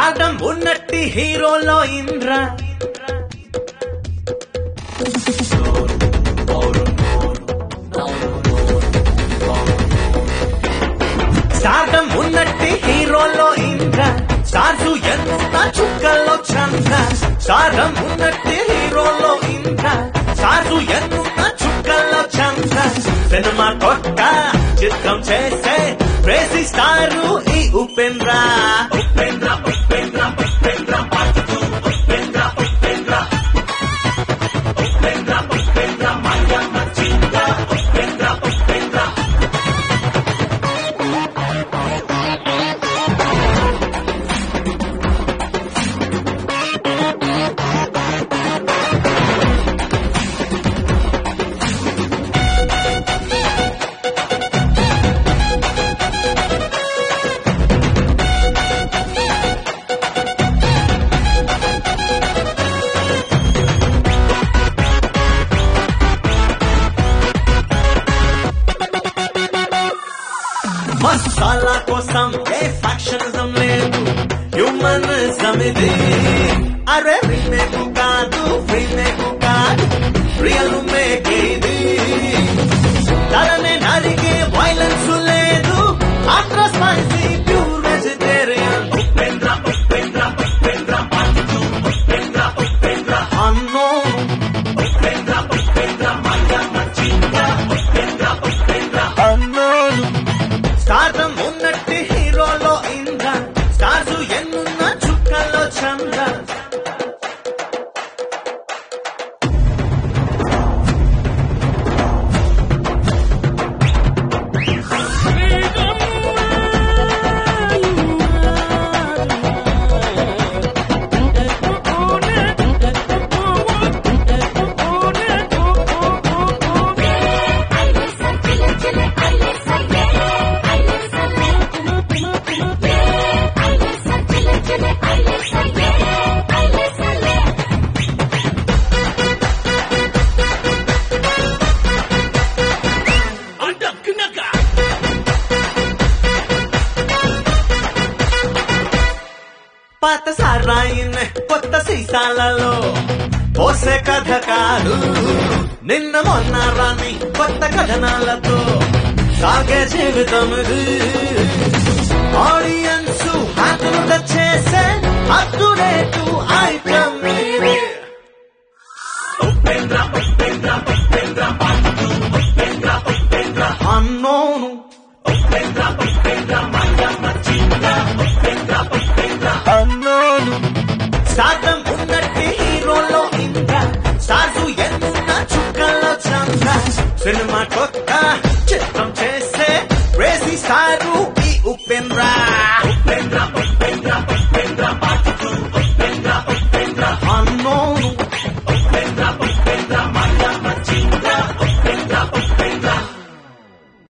stardom ఉన్నట్టి హీరోలో Indra stardom ఉన్నట్టి హీరోలో ఇంద్ర స్టార్స్ ఎన్నున్న చుక్కల్లో చంద్ర స్టార్డం ఉన్నట్టి హీరోలో ఇంద్ర స్టార్స్ ఎన్నున్న చుక్కల్లో చంద్ర సినిమా కొట్ట చిత్రం చేసే ప్రేసి స్టారు ఈ ఉపేంద్ర ఉపేంద్ర ఉపేంద్ర ఉపేంద్ర పాటు ఉపేంద్ర ఉపేంద్ర ఉపేంద్ర ఉపేంద్ర మల్లమ్మ చింద్ర ఉపేంద్ర ఉపేంద్ర మసాలా కోసం ఏ ఫ్యాక్షనిజం లేదు హ్యూమనిజం ఇది అరే రీమేక్ కాదు రీమేక్ కాదు రియల్ మేక్ ఇది తలనే నరికే వైలెన్స్ లేదు Andhra spicy pure vegetarian Upendra Upendra Upendra punch Upendra Upendra అన్నో ఉపేంద్ర ఉపేంద్ర మల్లమ్మ చింద్ర ఉపేంద్ర ఉపేంద్ర అన్నోను స్టార్డం ఉన్నట్టి హీరోలో ఇంద్ర స్టార్స్ ఎన్నున్న చుక్కల్లో చంద్ర పాత సారాయిన్ కొత్త సీసాలలో పోసే కథ కాదు నిన్న మొన్న రాని కొత్త కథనాలతో సాగే జీవితం ఇది ఆడియన్స్ హాతులుగా చేసే అతురేటు ఐటమ్ ఇది ఉపేంద్ర ఉపేంద్ర ఉపేంద్ర పాటు ఉపేంద్ర ఉపేంద్ర అన్నోను ఉపేంద్ర ఉపేంద్ర మల్లమ్మ చింద్ర ఉపేంద్ర ఉపేంద్ర అన్నోను స్టార్డం ఉన్నట్టి హీరోలో ఇంద్ర స్టార్స్ ఎన్నున్న చుక్కల్లో చంద్ర సినిమా కొత్త చిత్రం చేసే రేసి స్టారు